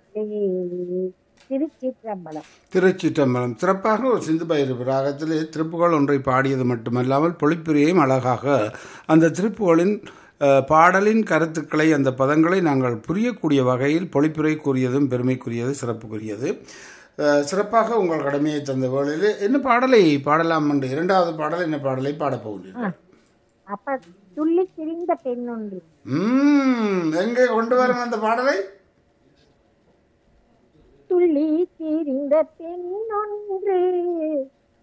திருச்சிற்றம்பலம் திருச்சிற்றம்பலம் சிறப்பாக ஒரு சிந்து பைரவி ராகத்திலே திருப்புகழ் ஒன்றை பாடியது மட்டுமல்லாமல் பொழிப்புரையையும் அழகாக அந்த திருப்புகளின் அஹ், பாடலின் கருத்துக்களை அந்த பதங்களை நாங்கள் புரியக்கூடிய வகையில் பொழிப்புரை கூறியதும் பெருமைக்குரியது சிறப்புக்குரியது அஹ், சிறப்பாக உங்கள் கடமையை தந்த வேளையில் என்ன பாடலை பாடலாம் என்று இரண்டாவது பாடல் என்ன பாடலை பாடப் போகிறீர்கள் அப்ப துள்ளி திரிந்த பெண் ஒன்று ம், எங்கே கொண்டு வரணும் அந்த பாடலை துள்ளி திரிந்த பெண் ஒன்று